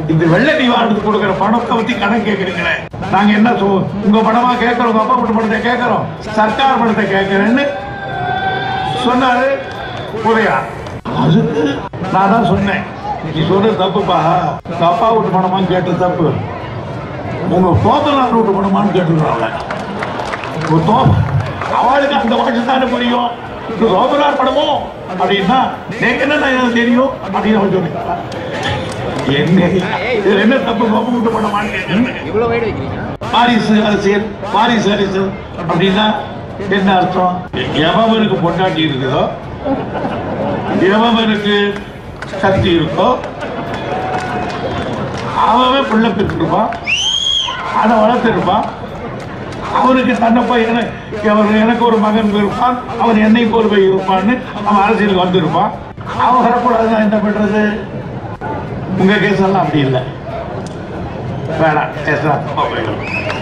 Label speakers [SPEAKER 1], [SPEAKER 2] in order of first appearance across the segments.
[SPEAKER 1] இந்த வெள்ள நிவாரணத்துக்கு கொடுக்கிற பணத்தை பத்தி கணக்கு கேக்குறீங்களே நாங்க என்ன சொ உங்க பணமா கேட்கறோம் உங்க அப்பா வீட்டு பணத்தை கேட்கறோம் சர்க்கார் பணத்தை கேட்கறேன்னு சொன்னாரு உதயா அதுக்கு நான் தான் சொன்னேன் நீ சொல்றது தப்புப்பா உங்க அப்பா வீட்டு பணமான்னு கேட்டது தப்பு உங்க தோத்தலார் வீட்டு பணமான்னு கேட்டுருக்காங்க ஒரு தோ அவளுக்கு அந்த வருஷம் தானே புரியும் இது ரோபனார் படமோ அப்படின்னா எனக்கு என்ன எனக்கு தெரியும் அப்படின்னு அவன் சொல்லிட்டான் என்ன இதுல என்ன தப்பு கோபம் விட்டு படமான்னு கேட்கறேன்
[SPEAKER 2] இவ்வளவு வைடு வைக்கிறீங்க
[SPEAKER 1] வாரிசு அரசியல் வாரிசு அரசியல் அப்படின்னா என்ன அர்த்தம் எவனுக்கு பொண்டாட்டி இருக்குதோ எவனுக்கு சக்தி இருக்கோ அவன் பிள்ளை பெற்றிருப்பான் அதை வளர்த்திருப்பான் அவனுக்கு தன்னப்பா எனக்கு அவர் எனக்கு ஒரு மகன் இருப்பான் அவன் என்னை போல் போய் இருப்பான்னு அவன் அரசியலுக்கு வந்திருப்பான் அவன் வரக்கூடாதுன்னா என்ன பண்றது உங்க கேஸ் எல்லாம் அப்படி இல்லை வேணாம் பேசலாம் போயிடும்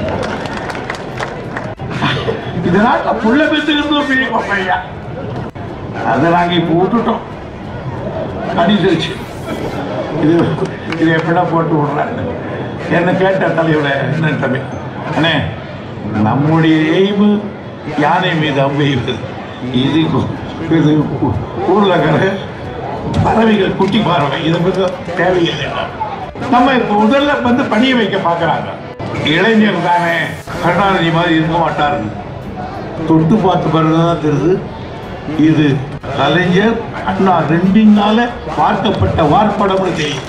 [SPEAKER 1] இது நாட்டில் புள்ள பெற்றுக்கிறது ஒரு பெரிய கொப்பையா அதை நாங்க இப்போ விட்டுட்டோம் அடிச்சிருச்சு இது இது எப்படா போட்டு விடுறாங்க என்ன கேட்ட தலையோட என்ன தம்பி அண்ணே நம்முடைய எய்மு யானை மீது அம்பெய்யுது இது கு- இது ஊ- ஊர்ல இருக்கிற பறவைகள் குட்டி பறவை இதை பற்றி தேவையில்லை நம்ம இப்போ முதல்ல வந்து பணிய வைக்க பார்க்கறாங்க இளைஞர் தானே கருணாநிதி மாதிரி இருக்க மாட்டாரு தொட்டு பார்த்து பிறகுதான் தெரியுது இது கலைஞர் அண்ணா ரெண்டினால பார்க்கப்பட்ட வார்ப்படம்னு தெரியும்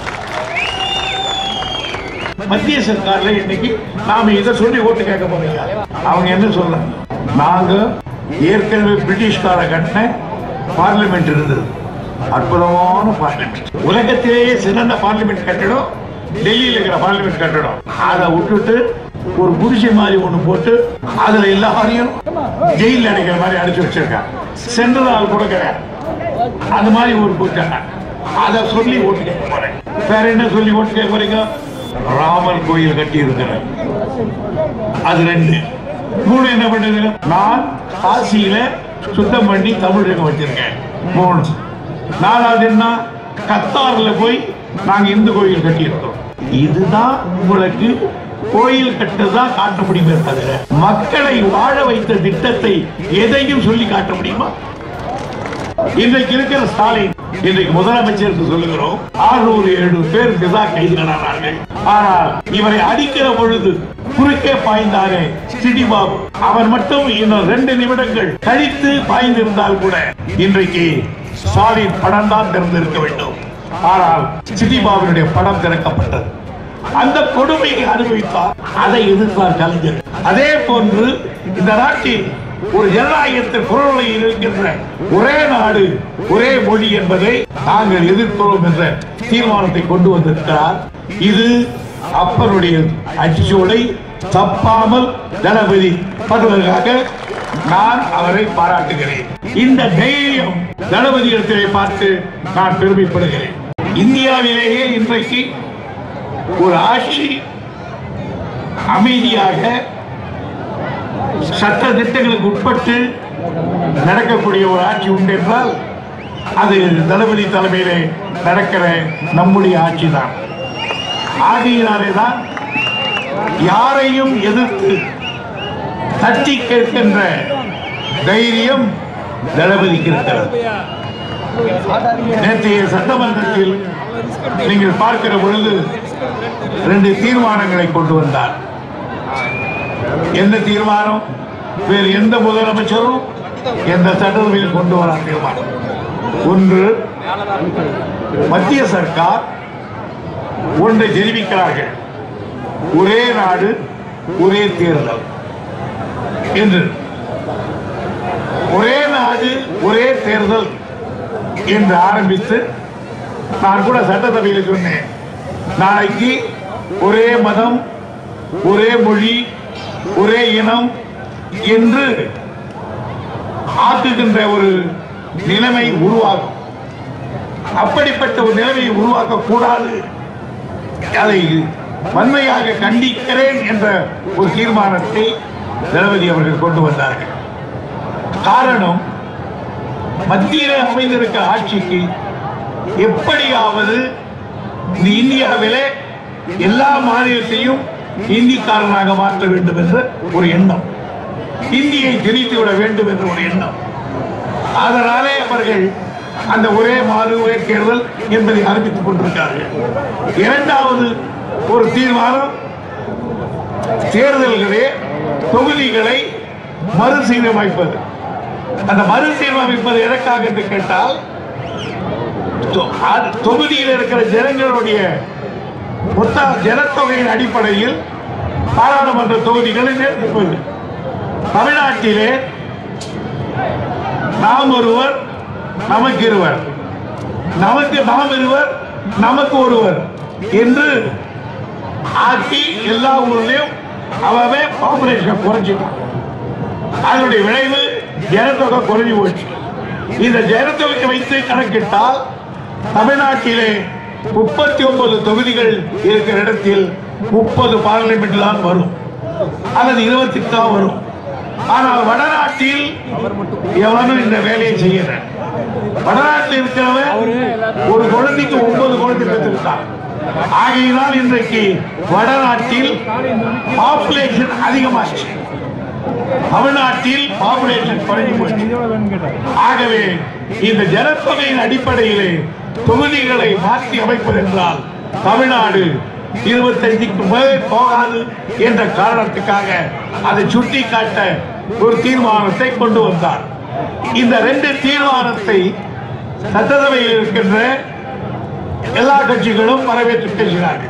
[SPEAKER 1] மத்திய சர்க்கார்ல இன்னைக்கு நாம இதை சொல்லி ஓட்டு கேட்க போறீங்க அவங்க என்ன சொல்றாங்க நாங்க ஏற்கனவே பிரிட்டிஷ்கார கட்டின பார்லிமெண்ட் இருந்தது அற்புதமான பார்லிமெண்ட் உலகத்திலேயே சிறந்த பார்லிமெண்ட் கட்டிடம் டெல்லியில் இருக்கிற பார்லிமெண்ட் கட்டிடம் அதை விட்டுட்டு ஒரு குடிசை மாதிரி ஒண்ணு போட்டு அதுல எல்லாரையும் ஜெயில அடைக்கிற மாதிரி அடைச்சு வச்சிருக்காங்க சென்ட்ரல் ஆள் கூட கிடையாது அது மாதிரி ஒரு போட்டாங்க அதை சொல்லி ஓட்டு கேட்க போறேன் வேற என்ன சொல்லி ஓட்டு கேட்க போறீங்க ராமர் கோயில் கட்டி இருக்கிறேன் அது ரெண்டு மூணு என்ன பண்ணுது நான் காசியில சுத்தம் பண்ணி தமிழகம் வச்சிருக்கேன் மூணு நாலாவது என்ன கத்தார்ல போய் நாங்க இந்து கோயில் கட்டி இருக்கோம் இதுதான் உங்களுக்கு கோயில் கட்டுதான் காட்ட முடியுமே தவிர மக்களை வாழ வைத்த திட்டத்தை எதையும் சொல்லி காட்ட முடியுமா இன்றைக்கு இருக்கிற ஸ்டாலின் இன்றைக்கு முதலமைச்சருக்கு சொல்லுகிறோம் ஆறுநூறு எழுநூறு பேர் விசா கைதுகளானார்கள் ஆனால் இவரை அடிக்கிற பொழுது குறுக்கே பாய்ந்தாரே சிடி பாபு அவர் மட்டும் இன்னும் ரெண்டு நிமிடங்கள் கழித்து பாய்ந்திருந்தால் கூட இன்றைக்கு ஸ்டாலின் படம் தான் திறந்திருக்க வேண்டும் ஆனால் சிடி பாபுனுடைய படம் திறக்கப்பட்டது அந்த கொடுமையை அனுபவித்தார் அதை எதிர்த்தார் கலைஞர் அதே போன்று இந்த நாட்டில் ஒரு ஜனநாயகத்தின் குரலை இருக்கின்ற ஒரே நாடு ஒரே மொழி என்பதை நாங்கள் எதிர்க்கிறோம் என்ற தீர்மானத்தை கொண்டு வந்திருக்கிறார் இது அப்பனுடைய அச்சுச்சூடை தப்பாமல் தளபதி பண்ணுவதற்காக நான் அவரை பாராட்டுகிறேன் இந்த தைரியம் தளபதி இடத்திலே பார்த்து நான் பெருமைப்படுகிறேன் இந்தியாவிலேயே இன்றைக்கு ஒரு ஆட்சி அமைதியாக சட்ட திட்டங்களுக்கு உட்பட்டு நடக்கக்கூடிய ஒரு ஆட்சி உண்டு என்றால் அது தளபதி தலைமையிலே நடக்கிற நம்முடைய ஆட்சி தான் ஆகையினாலே தான் யாரையும் எதிர்த்து தட்டி கேட்கின்ற தைரியம் தளபதிக்கு இருக்கிறது நேற்றைய சட்டமன்றத்தில் நீங்கள் பார்க்கிற பொழுது ரெண்டு தீர்மானங்களை கொண்டு வந்தார் எந்த தீர்மானம் வேறு எந்த முதலமைச்சரும் எந்த சட்டசபையில் கொண்டு வர தீர்மானம் ஒன்று மத்திய சர்க்கார் ஒன்றை தெரிவிக்கிறார்கள் ஒரே நாடு ஒரே தேர்தல் என்று ஒரே நாடு ஒரே தேர்தல் என்று ஆரம்பித்து நான் கூட சட்டசபையில் சொன்னேன் நாளைக்கு ஒரே மதம் ஒரே மொழி ஒரே இனம் என்று ஆக்குகின்ற ஒரு நிலைமை உருவாகும் அப்படிப்பட்ட ஒரு நிலைமையை உருவாக்க கூடாது அதை வன்மையாக கண்டிக்கிறேன் என்ற ஒரு தீர்மானத்தை தளபதி அவர்கள் கொண்டு வந்தார்கள் காரணம் மத்தியில் அமைந்திருக்க ஆட்சிக்கு எப்படியாவது இந்த இந்தியாவிலே எல்லா மாநிலத்தையும் இந்திக்காரனாக மாற்ற வேண்டும் என்ற ஒரு எண்ணம் இந்தியை திணித்து விட வேண்டும் என்ற ஒரு எண்ணம் அதனாலே அவர்கள் அந்த ஒரே மாறு ஒரே தேர்தல் என்பதை அறிவித்துக் கொண்டிருக்கிறார்கள் இரண்டாவது ஒரு தீர்மானம் தேர்தல்களே தொகுதிகளை மறுசீரமைப்பது அந்த மறுசீரமைப்பது எதற்காக என்று கேட்டால் தொ- அது தொகுதியில் இருக்கிற ஜனங்களுடைய மொத்த ஜனத்தொகையின் அடிப்படையில் பாராளுமன்ற தொகுதிகளை நிர்ணயிப்பது தமிழ்நாட்டிலே நாம் ஒருவர் நமக்கு இருவர் நமக்கு நாம் இருவர் நமக்கு ஒருவர் என்று ஆக்கி எல்லா ஊர்லயும் அவவே பாப்புலேஷன் குறைஞ்சிட்டான் அதனுடைய விளைவு ஜனத்தொகை குறைஞ்சு போச்சு இந்த ஜனத்தொகையை வைத்து கணக்கிட்டால் தமிழ்நாட்டிலே முப்பத்தி ஒன்பது தொகுதிகள் இருக்கிற இடத்தில் முப்பது பார்லிமெண்ட் தான் வரும் அல்லது இருபத்தி தான் வரும் ஆனால் வடநாட்டில் எவனும் இந்த வேலையை செய்யற வடநாட்டில் இருக்கிறவன் ஒரு குழந்தைக்கு ஒன்பது குழந்தை பெற்றிருக்கான் ஆகையினால் இன்றைக்கு வடநாட்டில் பாப்புலேஷன் அதிகமாச்சு தமிழ்நாட்டில் பாப்புலேஷன் குறைஞ்சு போச்சு ஆகவே இந்த ஜனத்தொகையின் அடிப்படையிலே தொகுதிகளை மாற்றி அமைப்பது என்றால் தமிழ்நாடு இருபத்தைந்துக்கு மேல் போகாது என்ற காரணத்துக்காக அதை சுட்டி காட்ட ஒரு தீர்மானத்தை கொண்டு வந்தார் இந்த ரெண்டு தீர்மானத்தை சட்டசபையில் இருக்கின்ற எல்லா கட்சிகளும் வரவேற்று பேசினார்கள்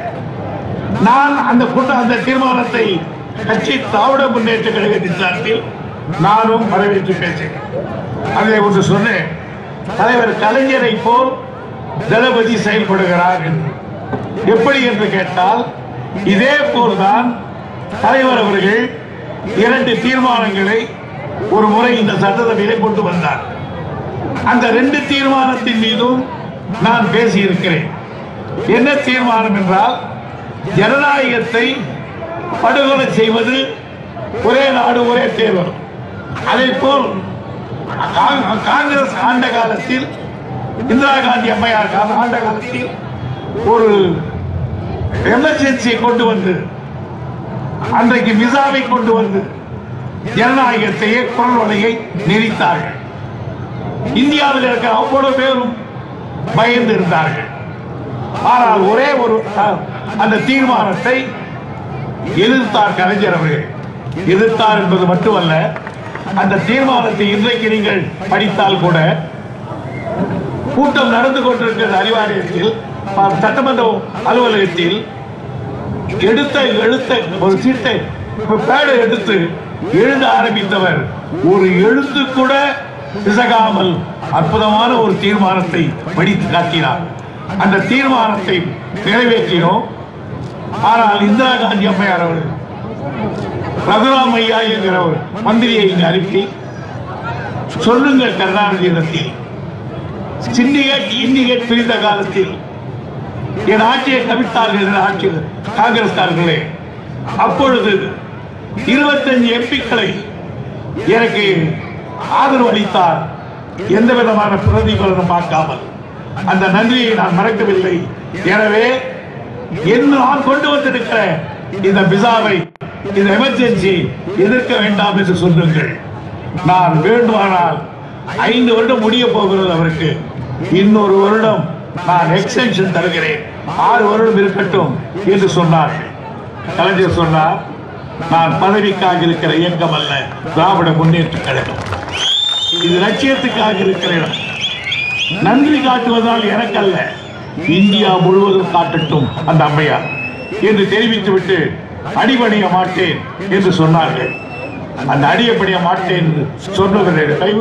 [SPEAKER 1] நான் அந்த கூட்ட அந்த தீர்மானத்தை கட்சி திராவிட முன்னேற்ற கழகத்தின் சார்பில் நானும் வரவேற்று பேசினேன் அதை ஒன்று சொன்னேன் தலைவர் கலைஞரை போல் தளபதி செயல்படுகிறார் என்று எப்படி என்று கேட்டால் இதே போல்தான் தலைவர் அவர்கள் இரண்டு தீர்மானங்களை ஒரு முறை இந்த சட்டசபையிலே கொண்டு வந்தார் அந்த ரெண்டு தீர்மானத்தின் மீதும் நான் பேசியிருக்கிறேன் என்ன தீர்மானம் என்றால் ஜனநாயகத்தை படுகொலை செய்வது ஒரே நாடு ஒரே தேர்தல் அதே போல் கா- காங்கிரஸ் ஆண்ட காலத்தில் இந்திரா காந்தி அம்மையார் கால- ஆண்ட காலத்தில் ஒரு எமர்ஜென்சியை கொண்டு வந்து அன்றைக்கு விசாவை கொண்டு வந்து ஜனநாயகத்தையே குரல் வலையை நெறித்தார்கள் இந்தியாவில் இருக்கிற அவ்வளவு பேரும் பயந்து இருந்தார்கள் ஆனால் ஒரே ஒரு அஹ், அந்த தீர்மானத்தை எதிர்த்தார் கலைஞர் அவர்கள் எதிர்த்தார் என்பது மட்டுமல்ல அந்த தீர்மானத்தை இன்றைக்கு நீங்கள் படித்தால் கூட கூட்டம் நடந்து கொண்டிருக்கிற அறிவாலயத்தில் அஹ், சட்டமன்ற அலுவலகத்தில் எடுத்த எழுத்த ஒரு சீட்டை பேடை எடுத்து எழுத ஆரம்பித்தவர் ஒரு எழுத்து கூட பிசகாமல் அற்புதமான ஒரு தீர்மானத்தை படித்து காட்டினார் அந்த தீர்மானத்தை நிறைவேற்றினோம் ஆனால் இந்திரா காந்தி அம்மையார் அவர்கள் ரகுராம் ஐயா என்கிற ஒரு மந்திரியை இங்கு அனுப்பி சொல்லுங்கள் கருணாநிதியிடத்தில் சிண்டிகேட் இண்டிகேட் பிரிந்த காலத்தில் என் ஆட்சியை கவிழ்த்தார்கள் என்ற ஆட்சி காங்கிரஸ்காரர்களே அப்பொழுது இருபத்தஞ்சு எம்பிக்களை எனக்கு ஆதரவு அளித்தார் எந்த விதமான பிரதிபலனும் பார்க்காமல் அந்த நன்றியை நான் மறக்கவில்லை எனவே என்ன நான் கொண்டு வந்திருக்கிற இந்த விசாவை இந்த எமர்ஜென்சி எதிர்க்க வேண்டாம் என்று சொல்லுங்கள் நான் வேண்டுமானால் ஐந்து வருடம் முடிய போகிறது அவருக்கு இன்னொரு வருடம் நான் எக்ஸ்டென்ஷன் தருகிறேன் ஆறு வருடம் இருக்கட்டும் என்று சொன்னார்கள் கலைஞர் சொன்னார் நான் பதவிக்காக இருக்கிற இயக்கம் அல்ல திராவிட முன்னேற்ற கழகம் இது லட்சியத்துக்காக இருக்கிற இடம் நன்றி காட்டுவதால் எனக்கல்ல இந்தியா முழுவதும் காட்டட்டும் அந்த அம்மையார் என்று தெரிவித்துவிட்டு அடிபணிய மாட்டேன் என்று சொன்னார்கள் அந்த அடியப்படிய மாட்டேன் என்று சொன்னவர்களுடைய கைவு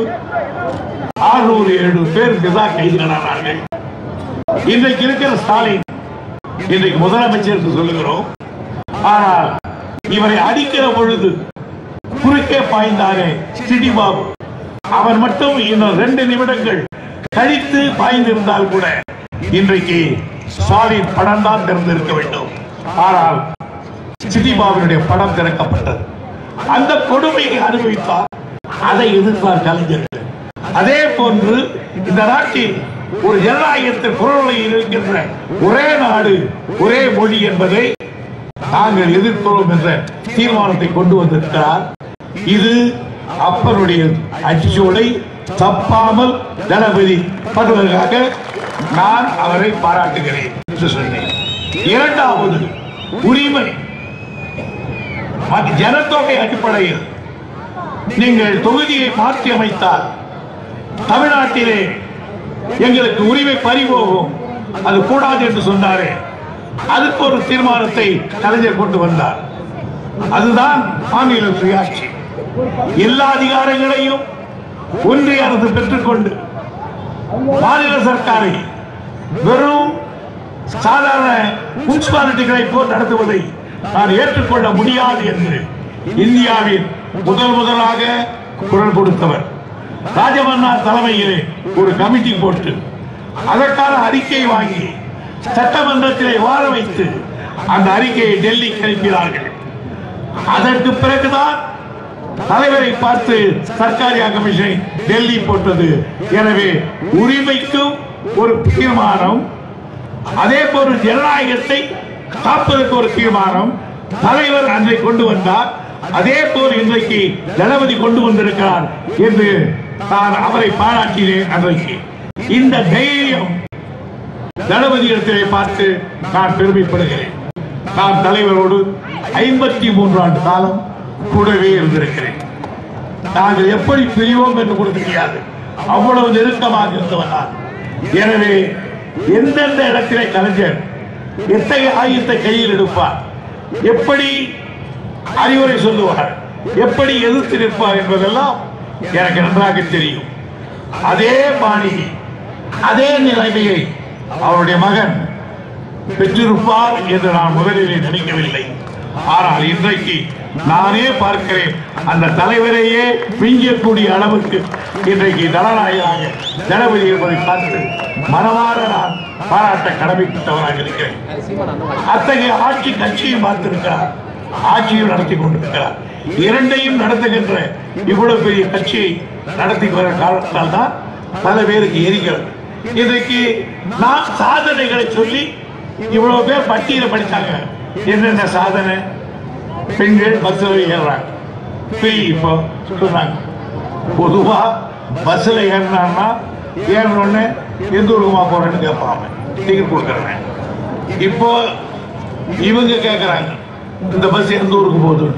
[SPEAKER 1] ஆறுநூறு எழுநூறு பேர் விசா கைதுகளானார்கள் இன்றைக்கு இருக்கிற ஸ்டாலின் இன்றைக்கு முதலமைச்சர் என்று சொல்லுகிறோம் ஆனால் இவரை அடிக்கிற பொழுது குறுக்கே பாய்ந்தாரே சிடி பாபு அவன் மட்டும் இன்னும் ரெண்டு நிமிடங்கள் கழித்து பாய்ந்திருந்தால் கூட இன்றைக்கு ஸ்டாலின் படம் தான் திறந்திருக்க வேண்டும் ஆனால் சிடி பாபுனுடைய படம் திறக்கப்பட்டது அந்த கொடுமையை அனுபவித்தார் அதை எதிர்த்தார் கலைஞர்கள் அதே போன்று இந்த நாட்டில் ஒரு ஜனநாயகத்தின் குரலில் இருக்கின்ற ஒரே நாடு ஒரே மொழி என்பதை நாங்கள் எதிர்க்கிறோம் என்ற தீர்மானத்தை கொண்டு வந்திருக்கிறார் இது அப்பனுடைய அச்சுச்சூடை தப்பாமல் தளபதி பண்ணுவதற்காக நான் அவரை பாராட்டுகிறேன் என்று சொன்னேன் இரண்டாவது உரிமை மற்ற ஜனத்தொகை அடிப்படையில் நீங்கள் தொகுதியை மாற்றி அமைத்தால் தமிழ்நாட்டிலே எங்களுக்கு உரிமை பறிபோகும் அது கூடாது என்று சொன்னாரே அதுக்கு ஒரு தீர்மானத்தை கலைஞர் கொண்டு வந்தார் அதுதான் மாநில சுயாட்சி எல்லா அதிகாரங்களையும் ஒன்றிய அரசு பெற்றுக்கொண்டு மாநில சர்க்காரை வெறும் சாதாரண முனிசிபாலிட்டிகளை போல் நடத்துவதை நான் ஏற்றுக்கொள்ள முடியாது என்று இந்தியாவில் முதல் முதலாக குரல் கொடுத்தவர் ராஜமன்னார் தலைமையிலே ஒரு கமிட்டி போட்டு அதற்கான அறிக்கை வாங்கி சட்டமன்றத்திலே வாழ வைத்து அந்த அறிக்கையை டெல்லிக்கு அனுப்பினார்கள் அதற்கு பிறகுதான் தலைவரை பார்த்து சர்க்காரியா கமிஷனை டெல்லி போட்டது எனவே உரிமைக்கும் ஒரு தீர்மானம் அதே போல் ஜனநாயகத்தை காப்பதற்கு ஒரு தீர்மானம் தலைவர் அன்றை கொண்டு வந்தார் அதே போல் இன்றைக்கு தளபதி கொண்டு வந்திருக்கிறார் என்று நான் அவரை பாராட்டினேன் அன்றைக்கு இந்த தைரியம் தளபதியிடத்திலே பார்த்து நான் பெருமைப்படுகிறேன் நான் தலைவரோடு ஐம்பத்தி மூன்று ஆண்டு காலம் கூடவே இருந்திருக்கிறேன் நாங்கள் எப்படி பிரிவோம் என்று கூட தெரியாது அவ்வளவு நெருக்கமாக இருந்தவன் நான் எனவே எந்தெந்த இடத்திலே கலைஞர் எத்தகைய ஆயுதத்தை கையில் எடுப்பார் எப்படி அறிவுரை சொல்லுவார் எப்படி எதிர்த்து நிற்பார் என்பதெல்லாம் எனக்கு நன்றாக தெரியும் அதே பாணி அதே நிலைமையை அவருடைய மகன் பெற்றிருப்பார் என்று நான் முதலிலே நினைக்கவில்லை ஆனால் இன்றைக்கு நானே பார்க்கிறேன் அந்த தலைவரையே விஞ்சக்கூடிய அளவுக்கு இன்றைக்கு தனநாயகராக தளபதி இருப்பதை பார்த்து மனமாற நான் பாராட்ட கடமைப்பட்டவராக இருக்கிறேன் அத்தகைய ஆட்சி கட்சியும் பார்த்திருக்கிறார் ஆட்சியும் நடத்தி கொண்டிருக்கிறார் இரண்டையும் நடத்துகின்ற இவ்வளவு பெரிய கட்சியை நடத்தி வர காரணத்தால் தான் பல பேருக்கு எரிகிறது இன்றைக்கு நான் சாதனைகளை சொல்லி இவ்வளவு பேர் பட்டியல படித்தாங்க என்னென்ன சாதனை பெண்கள் பஸ்ஸில் ஏறுறாங்க ஃப்ரீ இப்போ சொன்னாங்க பொதுவா பஸ்ஸில் ஏறினான்னா ஏறினோடனே எந்த ஊருக்குமா போறேன்னு கேட்பாங்க டிக்கெட் கொடுக்குறேன் இப்போ இவங்க கேட்குறாங்க இந்த பஸ் எந்த ஊருக்கு போகுது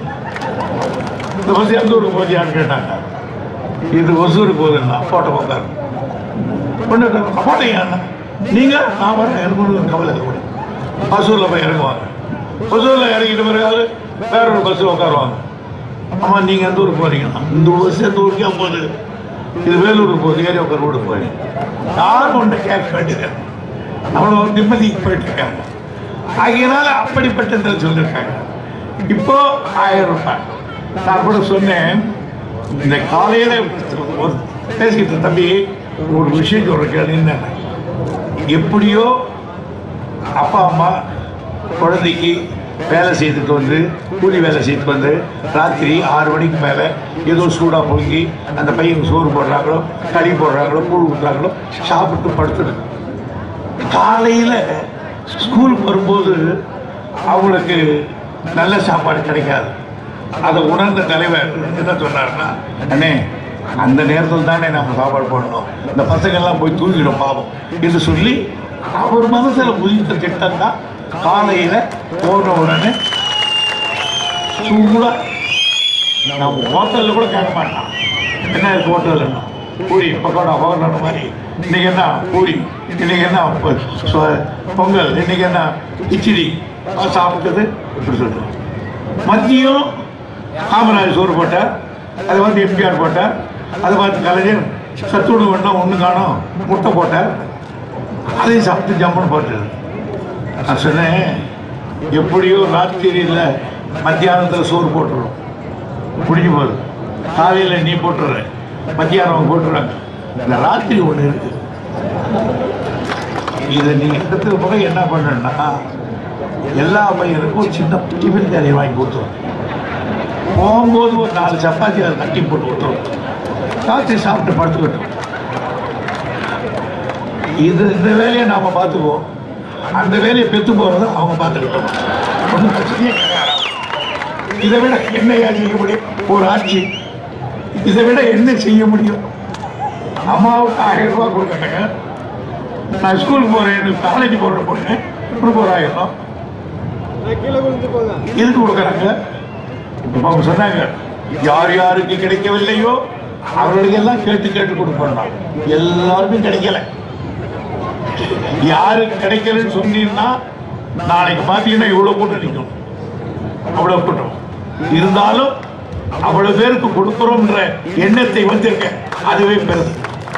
[SPEAKER 1] இந்த பஸ் எந்த ஊருக்கு போகுதுன்னு கேட்டாங்க இது ஒசூருக்கு போகுதுன்னா போட்டோ உட்காரு ஒன்று போட்டீங்க அண்ணா நீங்கள் நான் வரேன் எனக்கு ஒன்றும் கவலை இல்லை கூட பஸ்ஸூரில் போய் இறங்குவாங்க பஸ்ஸூரில் இறங்கிட்டு பிறகு வேற ஒரு பஸ்ஸில் உட்காருவாங்க ஆமாம் நீங்கள் எந்த ஊருக்கு போகிறீங்கன்னா இந்த பஸ் எந்த ஊருக்கே போகுது இது வேலூருக்கு போகுது ஏரியா உட்கார் கூட போய் யாரும் ஒன்று கேட்க வேண்டியது அவ்வளோ நிம்மதிக்கு போயிட்டு இருக்காங்க ஆகையினால அப்படிப்பட்ட சொல்லியிருக்காங்க இப்போ ஆயிரம் ரூபாய் நான் கூட சொன்னேன் இந்த காலையில ஒரு பேசிக்கிட்டு இருந்த தம்பி ஒரு விஷயம் சொல்ற கேள்வி என்ன எப்படியோ அப்பா அம்மா குழந்தைக்கு வேலை செய்துட்டு வந்து கூலி வேலை செய்துட்டு வந்து ராத்திரி ஆறு மணிக்கு மேலே ஏதோ சூடாக பொங்கி அந்த பையனுக்கு சோறு போடுறாங்களோ களி போடுறாங்களோ கூழ் ஊற்றுறாங்களோ சாப்பிட்டு படுத்துருக்கு காலையில் ஸ்கூலுக்கு வரும்போது அவங்களுக்கு நல்ல சாப்பாடு கிடைக்காது அதை உணர்ந்த தலைவர் என்ன சொன்னார்னா அண்ணே அந்த நேரத்தில் தானே நம்ம சாப்பாடு போடணும் இந்த பசங்கள்லாம் போய் தூங்கிடும் பாவம் என்று சொல்லி அவர் மனசில் உதித்த திட்டம் தான் காலையில் போன உடனே சூடாக நம்ம ஹோட்டலில் கூட கேட்க மாட்டான் என்ன இருக்கு ஹோட்டலில் பூரி பக்கோடா பக்கோடா மாதிரி இன்னைக்கு என்ன பூரி இன்னைக்கு என்ன பொ- சொ- பொங்கல் இன்னைக்கு என்ன கிச்சிடி அது சாப்பிட்டது இப்படி சொல்லுவோம் மதியம் காமராஜ் சோறு போட்டார் அதை பார்த்து எம்ஜிஆர் போட்டார் அதை பார்த்து கலைஞர் சத்துணவு வேண்டாம் ஒன்று காணும் முட்டை போட்டார் அதையும் சாப்பிட்டு ஜம்முன்னு போட்டது நான் சொன்னேன் எப்படியோ ராத்திரியில் மத்தியானத்தில் சோறு போட்டுரும் முடிஞ்சு போகுது காலையில் நீ போட்டுற மத்தியானம் அவங்க போட்டுறாங்க இந்த ராத்திரி ஒன்று இருக்கு இதை நீ எடுத்துட்டு போக என்ன பண்ணணும்னா எல்லா பையனுக்கும் ஒரு சின்ன டிஃபன் கேரி வாங்கி கொடுத்துரும் போகும்போது ஒரு நாலு சப்பாத்தி அதை கட்டி போட்டு விட்டுரும் ராத்திரி சாப்பிட்டு படுத்துக்கிட்டோம் இது இந்த வேலையை நாம பார்த்துக்குவோம் அந்த வேலையை பெத்து போறதை அவங்க பார்த்துக்கிட்டோம் ஒன்றும் பிரச்சனையே கிடையாது இதை விட என்னையா செய்ய முடியும் ஒரு ஆட்சி இதை விட என்ன செய்ய முடியும் அம்மாவுக்கு ஆயிரம் ரூபாய் கொடுக்கட்டங்க நான் ஸ்கூலுக்கு போறேன் எனக்கு காலேஜ் போற பொண்ணு உனக்கு ஒரு ஆயிரம் எதுக்கு கொடுக்குறாங்க இப்ப அவங்க சொன்னாங்க யார் யாருக்கு கிடைக்கவில்லையோ அவர்களுக்கு எல்லாம் கேட்டு கேட்டு கொடுப்போம் எல்லாருக்கும் கிடைக்கல யாருக்கு கிடைக்கலன்னு சொன்னீங்கன்னா நாளைக்கு பார்த்தீங்கன்னா இவ்வளவு கூட்டம் நிற்கும் அவ்வளவு கூட்டம் இருந்தாலும் அவ்வளவு பேருக்கு கொடுக்கிறோம்ன்ற எண்ணத்தை வந்திருக்க அதுவே பெருது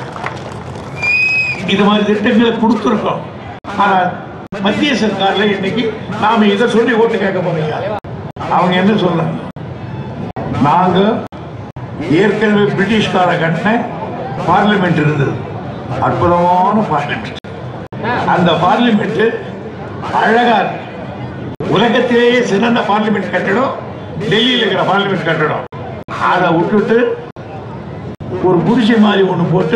[SPEAKER 1] இது மாதிரி திட்டங்களை கொடுத்துருக்கோம் ஆனா மத்திய சர்க்கார்ல இன்னைக்கு நாம இதை சொல்லி ஓட்டு கேட்க போறீங்க அவங்க என்ன சொல்றாங்க நாங்க ஏற்கனவே பிரிட்டிஷ்கார கட்டின பார்லிமெண்ட் இருந்தது அற்புதமான பார்லிமெண்ட் அந்த பார்லிமெண்ட் அழகா இருக்கு. உலகத்திலேயே சிறந்த பார்லிமெண்ட் கட்டடம் டெல்லியில் இருக்கிற பார்லிமெண்ட் கட்டடம் அதை விட்டுட்டு ஒரு குடிசை மாதிரி ஒண்ணு போட்டு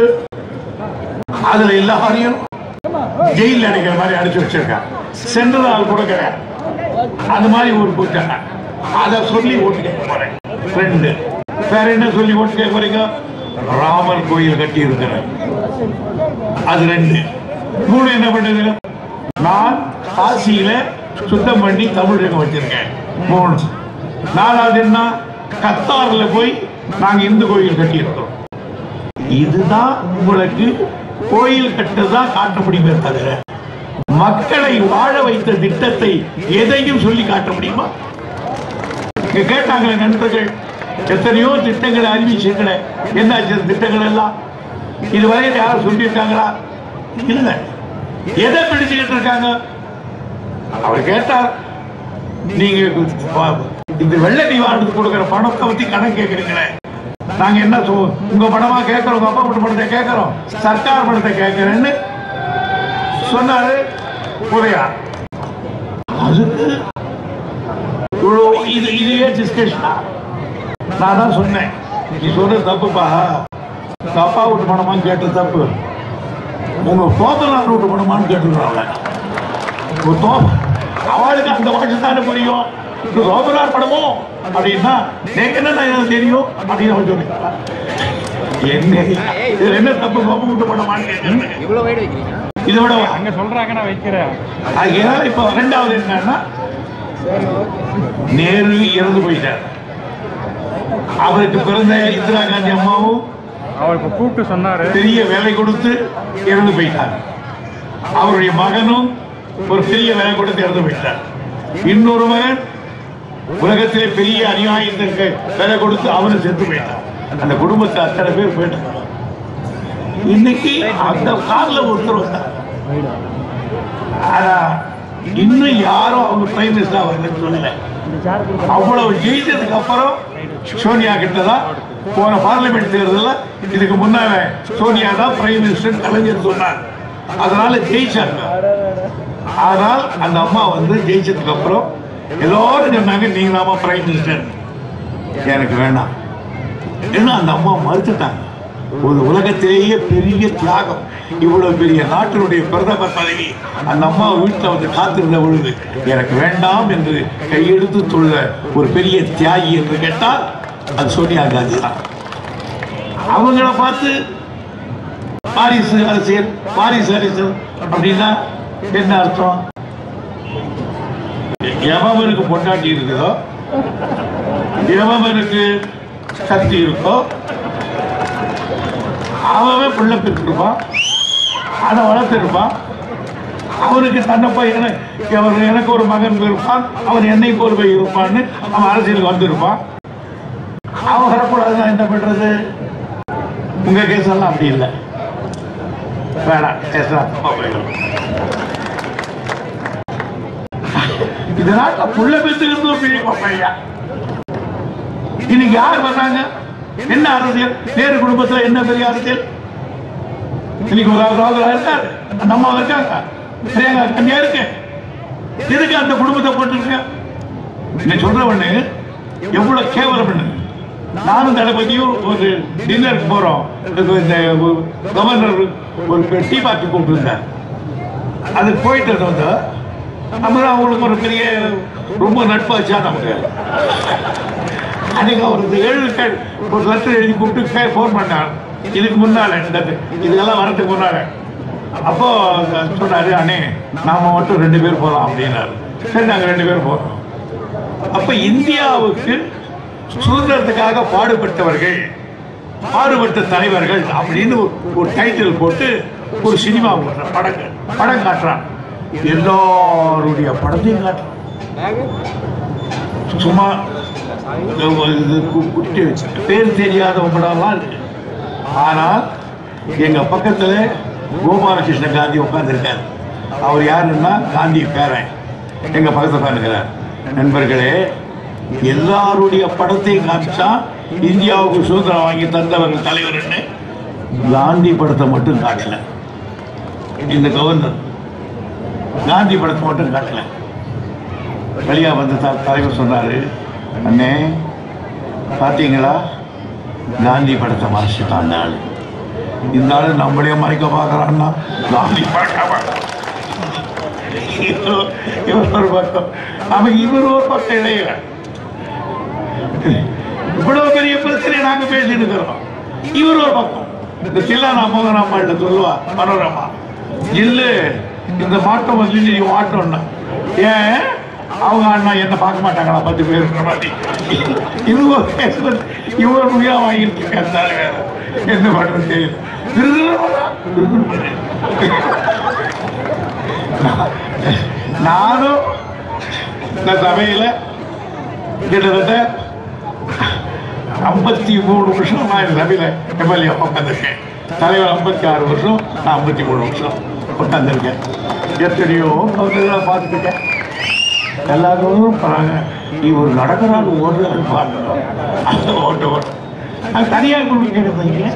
[SPEAKER 1] அதுல எல்லாரையும் ஜெயில அடைக்கிற மாதிரி அடைச்சு வச்சிருக்காங்க சென்ட்ரல் ஆள் கூட கிடையாது அது மாதிரி ஒரு கூட்டம் அதை சொல்லி ஓட்டு கேட்க போறேன் ரெண்டு வேற என்ன சொல்லி ஓட்டு கேட்க போறீங்க ராமர் கோயில் கட்டி இருக்கிறேன் அது ரெண்டு மூணு என்ன பண்ணுது நான் காசியில சுத்தம் பண்ணி தமிழகம் வச்சிருக்கேன் மூணு நாலாவது என்ன கத்தார்ல போய் நாங்க இந்து கோயில் கட்டி இருக்கிறோம் இதுதான் உங்களுக்கு கோயில் கட்டுதான் காட்ட முடியுமே தவிர மக்களை வாழ வைத்த திட்டத்தை எதையும் சொல்லி காட்ட முடியுமா இங்க கேட்டாங்களே நண்பர்கள் எத்தனையோ திட்டங்களை அறிவிச்சீங்களே என்னாச்சு அந்த திட்டங்கள் எல்லாம் இதுவரையில் யாரும் சொல்லியிருக்காங்களா இல்ல எதை பிடிச்சுக்கிட்டு இருக்காங்க அவர் கேட்டார் நீங்க இந்த வெள்ள நிவாரணத்துக்கு கொடுக்கிற பணத்தை பத்தி கணக்கு கேட்கறீங்களே நாங்க என்ன சொ- உங்க பணமா கேட்கறோம் உங்க அப்பா வீட்டு பணத்தை கேட்கறோம் சர்க்கார் பணத்தை கேட்கறேன்னு சொன்னாரு உதயா அதுக்கு இவ்வளோ இது இதையே டிஸ்கஷனா நான் தான் சொன்னேன் நீ சொல்றது தப்புப்பா உங்க அப்பா வீட்டு பணமான்னு கேட்டது தப்பு உங்க தோத்தனார் வீட்டு பணமான்னு கேட்டுருக்காங்க ஒரு தோ அவளுக்கு அந்த பாஷை தானே புரியும் இது ரோபனார் படமோ அப்படின்னா எனக்கு என்ன எனக்கு தெரியும் அப்படின்னு அவன் சொல்லிட்டான் என்ன இதுல என்ன தப்பு கோபம் விட்டு படமான்னு கேட்கறேன்
[SPEAKER 2] இவ்வளவு வைடு வைக்கிறீங்க
[SPEAKER 1] இதை விட
[SPEAKER 3] அங்க சொல்றாங்க நான் வைக்கிறேன்
[SPEAKER 1] அதனால இப்ப ரெண்டாவது என்னன்னா நேரு இறந்து போயிட்டார் அவருக்கு பிறந்த இந்திரா காந்தி அம்மாவும்
[SPEAKER 3] அவர் இப்ப கூப்பிட்டு சொன்னாரு
[SPEAKER 1] பெரிய வேலை கொடுத்து இறந்து போயிட்டார் அவருடைய மகனும் ஒரு பெரிய வேலை கொடுத்து இறந்து போயிட்டார் இன்னொரு மகன் உலகத்திலே பெரிய அநியாயத்திற்கு வேலை கொடுத்து அவனும் செத்து போயிட்டான் அந்த குடும்பத்தை அத்தனை பேர் போயிட்டாங்க இன்னைக்கு அந்த கார்ல ஒருத்தர் வந்தார் ஆனா இன்னும் யாரும் அவங்க பிரைம் மினிஸ்டர் வரலன்னு சொல்லல அவ்வளவு ஜெயிச்சதுக்கு அப்புறம் சோனியா கிட்ட தான் போன பார்லிமெண்ட் தேர்தலில் இதுக்கு முன்னால சோனியா தான் பிரைம் மினிஸ்டர் கலைஞர் சொன்னார் அதனால ஜெயிச்சாங்க ஆனால் அந்த அம்மா வந்து ஜெயிச்சதுக்கு அப்புறம் எல்லாரும் சொன்னாங்க நீங்க தாமா பிரைம் மினிஸ்டர் எனக்கு வேண்டாம் ஏன்னா அந்த அம்மா மறுத்துட்டாங்க ஒரு உலகத்திலேயே பெரிய தியாகம் இவ்வளவு பெரிய நாட்டினுடைய பிரதமர் பதவி அந்த அம்மா வீட்டில் வந்து காத்திருந்த பொழுது எனக்கு வேண்டாம் என்று கையெடுத்து தொழுத ஒரு பெரிய தியாகி என்று கேட்டால் அது சோனியா காந்தி தான் அவங்கள பார்த்து வாரிசு அரசியல் வாரிசு அரசியல் அப்படின்னா என்ன அர்த்தம் எவனுக்கு பொண்டாட்டி இருக்குதோ எவனுக்கு சக்தி இருக்கோ அவன் பிள்ளை பெற்றிருப்பான் அதை வளர்த்திருப்பான் அவனுக்கு தன்னப்பா எனக்கு அவர் எனக்கு ஒரு மகன் இருப்பான் அவன் என்னை போல் போய் இருப்பான்னு அவன் அரசியலுக்கு வந்திருப்பான் அவன் வரக்கூடாதுன்னா என்ன பண்றது உங்க கேஸ் எல்லாம் அப்படி இல்லை வேணாம் பேசலாம் தப்பா போயிடும் இந்த நாட்டில் புள்ள பெற்றுக்கிறது பெரிய பையா இன்னைக்கு யார் வர்றாங்க என்ன அரசியல் நேரு குடும்பத்துல என்ன பெரிய அரசியல் இன்னைக்கு ஒரு ராகுலா இருக்காரு அந்த அம்மா இருக்காங்க பிரியங்கா கன்யா இருக்கு எதுக்கு அந்த குடும்பத்தை போட்டுருக்க நீ சொல்றவனு எவ்வளவு கேவலம் பண்ணு நானும் தளபதியும் ஒரு டின்னருக்கு போறோம் இதுக்கு இந்த கவர்னர் ஒரு டீ பார்ட்டி கூப்பிட்டுருந்தார் அதுக்கு போயிட்டு வந்து நம்ம அவங்களுக்கு ஒரு பெரிய ரொம்ப நட்பாச்சா நமக்கு அன்னைக்கு அவர் ஏழு பேர் ஒரு லெட்டர் எழுதி கூப்பிட்டு ஃபோன் பண்ணார் இதுக்கு முன்னால இந்த இதெல்லாம் வரதுக்கு முன்னால அப்போ சொன்னாரு அண்ணே நாம மட்டும் ரெண்டு பேர் போகலாம் அப்படின்னாரு சரி நாங்கள் ரெண்டு பேர் போறோம் அப்ப இந்தியாவுக்கு சுதந்திரத்துக்காக பாடுபட்டவர்கள் பாடுபட்ட தலைவர்கள் அப்படின்னு ஒரு- ஒரு டைட்டில் போட்டு ஒரு சினிமா போடுறான் படங்கள் படம் காட்டுறான் எல்லாருடைய படத்தையும் காட்டுறான் சும்மா இது கு- குட்டி பேர் தெரியாத படம்லாம் இருக்கு ஆனால் எங்க பக்கத்துல கோபாலகிருஷ்ண காந்தி உட்கார்ந்துருக்காரு அவர் யாருன்னா காந்தி பேரன் எங்க பக்கத்துல உட்கார்ந்துருக்கிறார் நண்பர்களே எல்லாருடைய படத்தையும் காமிச்சா இந்தியாவுக்கு சுதந்திரம் வாங்கி தந்தவர்கள் தலைவர்னு காந்தி படத்தை மட்டும் காட்டல இந்த கவர்னர் காந்தி படத்தை மட்டும் காட்டல வெளியா வந்து த- தலைவர் சொன்னாரு அண்ணே பாத்தீங்களா காந்தி படத்தை மறைச்சிட்டான் அந்த ஆளு இந்த ஆளு நம்மளே மறைக்க பார்க்கறான்னா காந்தி படத்தை இவர் இவர் ஒரு பக்கம் அவன் இவர் ஒரு பக்கம் இளையவன் இவ்வளவு பெரிய பிரச்சனை நாங்க பேசிட்டு இருக்கிறோம் இவர் ஒரு பக்கம் இந்த சில்லானா மோகனாம்பாள்கிட்ட சொல்லுவா மனோரமா இல்லு இந்த மாட்டம் வந்து நீ மாட்டோம்னா ஏன் அவங்க அண்ணா என்ன பார்க்க மாட்டாங்களா பத்து பேர் மாதிரி இவங்க பேசுறது இவர் உயா வாங்கிட்டு இருக்காரு வேற என்ன பண்றது தெரியல விருதுல போடா, விருதுல போடு. நானும் இந்த சபையில கிட்டத்தட்ட ஐம்பத்தி மூணு வருஷம் நான் இந்த சபையில எம்எல்ஏ உட்காந்துருக்கேன் தலைவர் ஐம்பத்தி ஆறு வருஷம் நான் ஐம்பத்தி மூணு வருஷம் உட்காந்துருக்கேன் எத்தனையோ கவுண்டர்களை பார்த்துருக்கேன் எல்லாரும் போறாங்க இவர் நடக்கிறாரு ஓடுறாரு பார்க்கணும் அந்த ஓட்டு ஓட்டு அது தனியார் கொடுக்கிறீங்க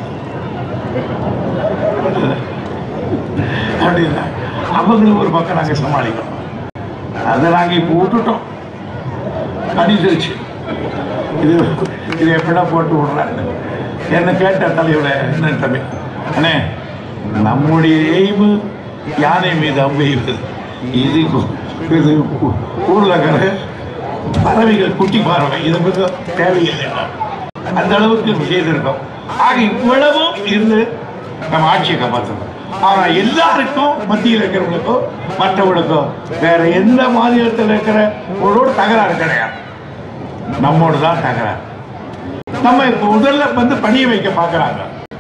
[SPEAKER 1] அப்படின்னா அவங்களும் ஒரு பக்கம் நாங்கள் சமாளிக்கணும் அதை நாங்கள் இப்போ விட்டுட்டோம் அடிச்சிருச்சு இது இது எப்படா போட்டு விடுறாங்க என்ன கேட்ட தலைவர என்ன தம்பி அண்ணே நம்முடைய எய்மு யானை மீது அம்பெய்வது இது கு- இது ஊ- ஊர்ல இருக்கிற பறவைகள் குட்டி பறவை இதை பற்றி தேவையில்லை அந்த அளவுக்கு செய்திருக்கோம் ஆக இவ்வளவும் இருந்து நம்ம ஆட்சியை காப்பாற்றணும் ஆனா எல்லாருக்கும் மத்தியில் இருக்கிறவங்களுக்கோ மற்றவங்களுக்கோ வேற எந்த மாநிலத்தில் இருக்கிற ஒரு தகராறு கிடையாது நம்மோடு தான் தகராறு நம்ம இப்ப முதல்ல வந்து பணிய வைக்க பார்க்கறாங்க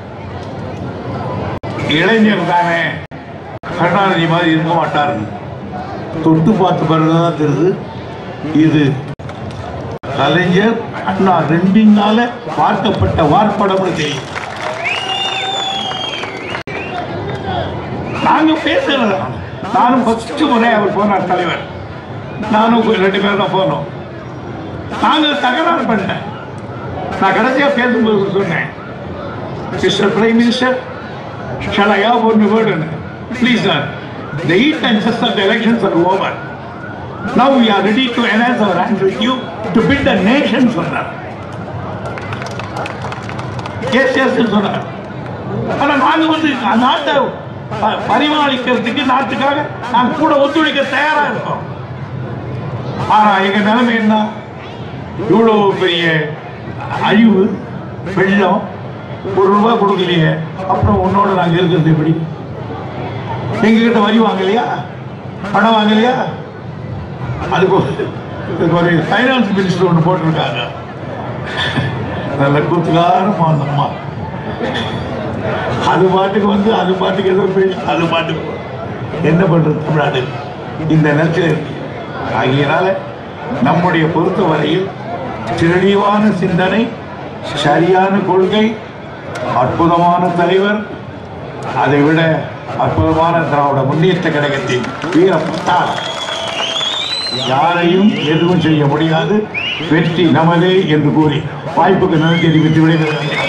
[SPEAKER 1] இளைஞர் தானே கருணாநிதி மாதிரி இருக்க மாட்டாருன்னு தொட்டு பார்த்து பிறகுதான் தெரியுது இது கலைஞர் அண்ணா ரெண்டினால பார்க்கப்பட்ட வார்ப்படம்னு தெரியும் நாங்க பேசுறது நானும் ஃபர்ஸ்ட் முறை அவர் போனார் தலைவர் நானும் ரெண்டு பேரும் தான் போனோம் நாங்க தகராறு பண்ணேன் நான் கடைசியா பேசும்போது சொன்னேன் mister prime minister shall I have one word in it? Please, sir. The heat and just of the elections are over. Now we are ready to enhance our hands with you to build a nation சொன்னார் yes yes சொன்னார் ஆனா நாங்க வந்து நாட்டை ப- பரிமாளிக்கிறதுக்கு நாட்டுக்காக நாங்க கூட ஒத்துழைக்க தயாரா இருக்கோம் ஆனா எங்க நிலைமை என்ன இவ்வளவு பெரிய அழிவு வெள்ளம் ஒரு ரூபாய் கொடுக்கலையே அப்புறம் உன்னோட நாங்க இருக்கிறது எப்படி எங்க கிட்ட வரி வாங்கலையா பணம் வாங்கலையா அதுக்கு ஒரு- இதுக்கு ஒரு ஃபைனான்ஸ் மினிஸ்டர் ஒன்று போட்டிருக்காங்க நல்ல கூத்துக்காரமா அந்த அம்மா அது பாட்டுக்கு வந்து அது பாட்டுக்கு ஏதோ பேசி அது பாட்டுக்கு போ. என்ன பண்றது தமிழ்நாடு இந்த நேரத்தில் இருக்கு ஆகியனால நம்முடைய பொறுத்தவரையில் தெளிவான சிந்தனை சரியான கொள்கை அற்புதமான தலைவர் அதை விட அற்புதமான திராவிட முன்னேற்ற கழகத்தின் வீர பட்டாளம் யாரையும் எதுவும் செய்ய முடியாது வெற்றி நமதே என்று கூறி வாய்ப்புக்கு நன்றி தெரிவித்து விடைபெறுகிறேன்